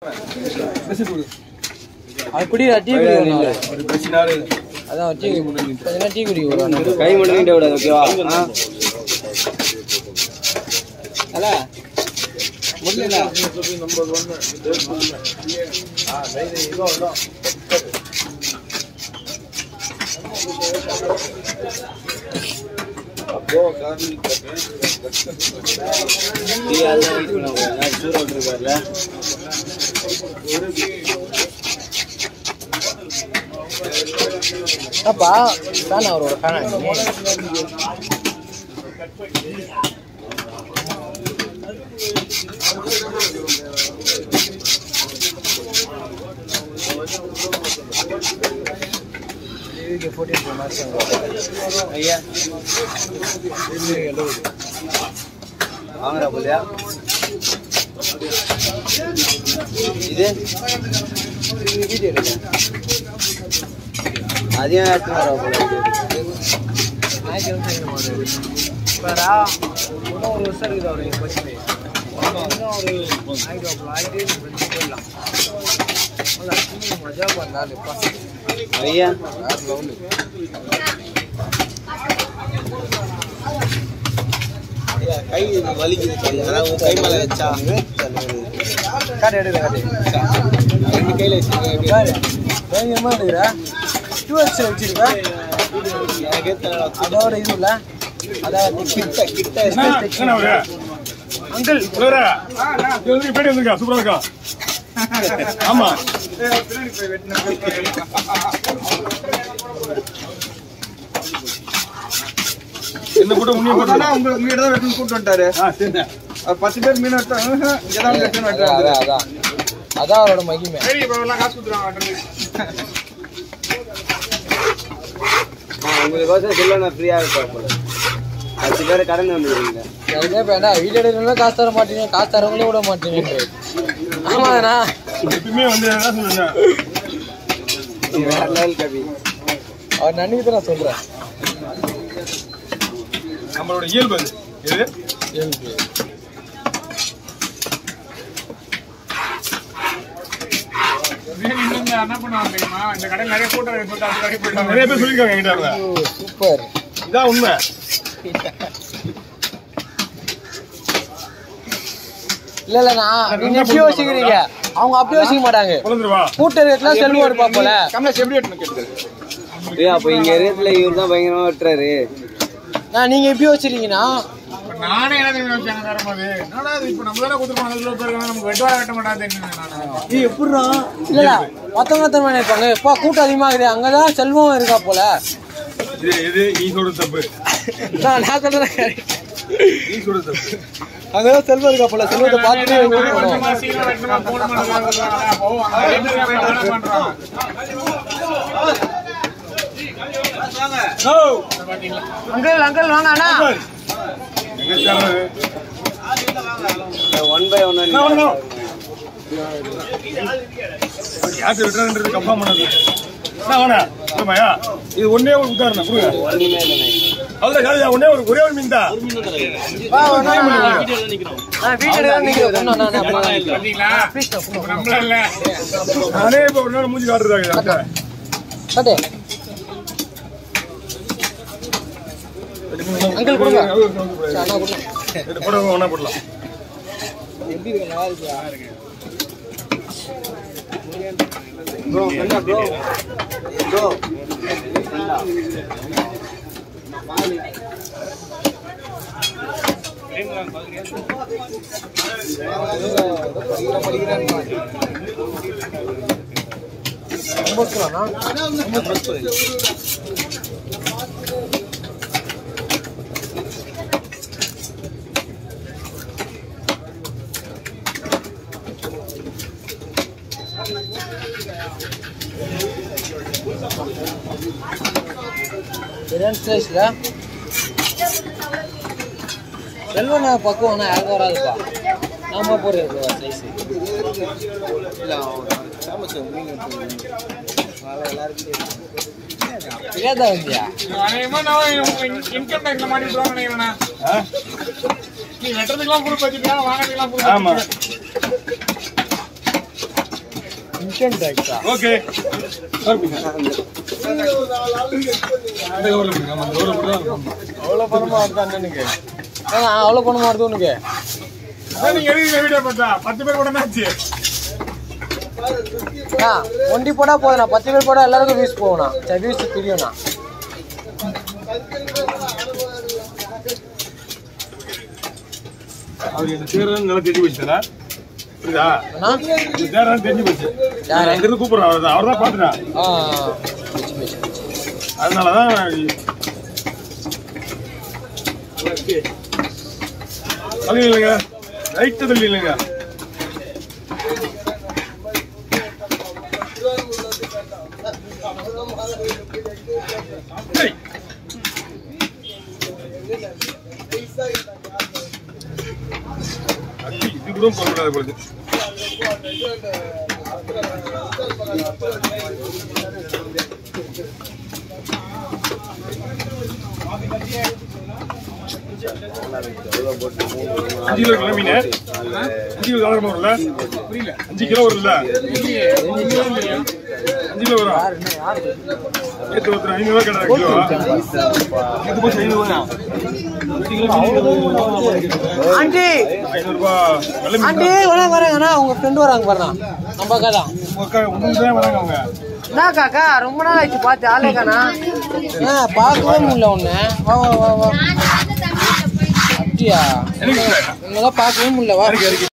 அது குடிடா டீ குடி அதான் டீ கொஞ்ச நேரம் டீ குடி வருவாங்க கை மட்டும் நீட்ட விடாது ஓகேவா ஆ அல்ல முடியல டீ அதெல்லாம் wait பண்ண கூடாது. சூற விட்டுருக்காருல அப்பா ஃபேன் அவரோட ஃபேன் ஐயா வாங்குறா போலியா இது அதையும் எடுத்து வரா போல இப்படா இன்னும் ஒரு வருஷம் இருக்குது அவருக்கு படிச்சு இன்னும் ஒரு ஆயிரம் ஆயிட்டு போயிடலாம் மஜா பண்ணாரு ஐயா கை வலிக்குது அதாவது கை மேல வச்சா காட்டு எடுக்க காட்டு ரெண்டு கையில வச்சிருக்கேன் பாரு பயங்கரமா இருக்குடா டூ எக்ஸ் வச்சிருக்கா எனக்கே தெரியல அதோட இது இல்ல அதான் கிட்ட கிட்ட அங்கிள் சூப்பரா இருக்கா ஆமா என்ன போட்டு முன்னே போட்டு உங்க உங்ககிட்ட தான் வெட்டணும் கூப்பிட்டு வந்துட்டாரு ஆ சரி அவர் பத்து பேர் மீன் வெட்டா இங்கதான் வெட்டணும் அதான் வெட்டுறாரு அதான் அதான் அவரோட மகிமை உங்களுக்கோசம் சொல்ல நான் ஃப்ரீயா இருப்பேன் போல பத்து பேர் கடந்து வந்துருக்கீங்க அதுக்கே வேண்டா வீடியோ எடுக்கணும் காசு தர மாட்டீங்க காசு தரவங்களே விட மாட்டீங்க ஆமாண்ணா எப்பயுமே வந்து என்ன சொல்லுங்க வேற லெவல் கவி அவர் நன்றிக்கு தான் நான் சொல்றேன் நம்மளோட இயல்பு அது இது எனக்கு நிறைய பேர் சொல்லியிருக்காங்க என்கிட்ட அவங்க. சூப்பர் இதான் உண்மை இல்ல இல்ல நான் நீங்க எப்படி யோசிக்கிறீங்க அவங்க அப்படி யோசிக்க மாட்டாங்க குழந்துருவா கூட்ட ரேட்லாம் செல்வம் இருப்பா போல கமலேஷ் எப்படி வெட்டணும் கேட்டு ஏய் அப்ப இங்க இருக்கிறதுல இவர் தான் பயங்கரமா வெட்டுறாரு நான் நீங்க எப்படி யோசிக்கிறீங்கன்னா நானே என்ன தெரியுமா வச்சாங்க தரும்போது என்னடா இது இப்ப நம்ம தானே கொடுத்துருப்போம் அதுல பேருக்கு நமக்கு வெட்டுவார வெட்ட மாட்டாது நானு இல்ல இல்ல மத்தவங்க தரமா நினைப்பாங்க எப்பா கூட்டம் அதிகமா இருக்குது அங்கதான் செல்வம் இருக்கா போல இது இது நீ சொல்றது தப்பு நான் நான் சொல்றேன் நீ சொல்றது தப்பு அங்கதான் செல்வம் இருக்கா போல செல்வத்தை பார்த்துட்டு ஓட்டு போடும் சீக்கிரம் வெட்டணுமா போன மாட்டாங்க போவோம் அங்க பண்றாங்க அங்கிள் அங்கிள் வாங்க அண்ணா எங்க சேனல் ஒன் பை ஒன் என்ன பண்ணணும் யாருக்கு விட்டுறதுன்றது கன்ஃபார்ம் பண்ணது என்ன வேணா இல்லைம்மாயா இது ஒன்னே ஒரு உதாரணம் கொடுங்க ஒண்ணுமே இல்லைண்ணே அவ்வளோ காலையா ஒன்னே ஒரு ஒரே ஒரு மீன் தான் வா அண்ணா நான் வீடியோ எடுக்க நீங்க அண்ணா அண்ணா அண்ணா பாத்தீங்களா இப்ப நம்மள இல்ல நானே இப்போ ஒரு நாள் மூஞ்சி காட்டுறாங்க கட்டு அங்கிள் கொடுங்க சரி, அண்ணா கொடுங்க போட ஒன்றா போடலாம் எப்படி இருக்கு நல்லா இருக்கா ப்ரோ கண்டா ப்ரோ ப்ரோ ரொம்ப அண்ணா பிரியாணி ஸ்லைஸ்ல செல்வனா பக்குவம்னா யாருக்கும் வராதுப்பா நாம போடுறது ஸ்லைஸ் தெரியாதா வந்தியா அநேகமா நான் இன்கம் டேக்ஸ்ல மாட்டி விட்டுருவாங்க நினைக்கிறேண்ணா. நீ வெட்டுறதுக்கெல்லாம் பொறுப்பு வச்சுப்பியா வாங்குறதுக்கெல்லாம் பொறுப்பு ஆமா. வச்சுப்பியா? இன்டென்ட் ஆயிட்டா ஓகே அந்த கவர்ல பிடிங்க ஆமா அந்த கவர்ல பிடிங்க அவ்வளோ பணமா இருக்கு அண்ணனுக்கு ஏங்க அவ்வளோ பணமா இருக்கு உனக்கு அதான் நீங்க எடுக்கிற வீடியோ பார்த்தா பத்து பேர் கூட ஆச்சு ஆ ஒண்டி போடா போதுண்ணா பத்து பேர் போடா எல்லாருக்கும் வியூஸ் போகணும் சரி வியூஸ் பிரியும்ண்ணா அவர் என்ன செய்யறதுன்னு நல்லா தெரிஞ்சு போச்சுடா புரியுதா அண்ணா இது தேடுறான்னு தெரிஞ்சு போச்சு யாரு? அங்க இருந்து கூப்பிடுறேன் அவர் தான் அவர் தான் பாத்துட்டான் ஆ மிச்சு, மிச்சு, மிச்சு. அதனாலதான் அது இல்லைங்க ரைட்டு தள்ளி இல்லைங்க ஏய். அடி, இது கூட போகக்கூடாது பொழுது அஞ்சு கிலோ கிளம்பின அஞ்சு கிலோ கலர் வரும்ல புரியல அஞ்சு கிலோ வரும்ல அஞ்சு கிலோ வரும் நேற்று ஒருத்தர் ஐநூறு ரூபாய் கடை கிலோ நேற்று போச்சு ஐநூறு ஆண்டி ஐநூறு ரூபாய் வெள்ளை மீன் ஆண்டி வர வரேங்கண்ணா உங்க ஃப்ரெண்டு வராங்க பாருண்ணா நம்ம அக்கா தான் உங்களுக்கு தான் வராங்க அவங்க என்ன காக்கா ரொம்ப நாள் ஆயிடுச்சு பார்த்து ஆளே காணா ஆ பார்க்கவே முடியல உன்னை வா வா வா வா அப்படியா எனக்கு உன்னதான் பார்க்கவே முடியல வா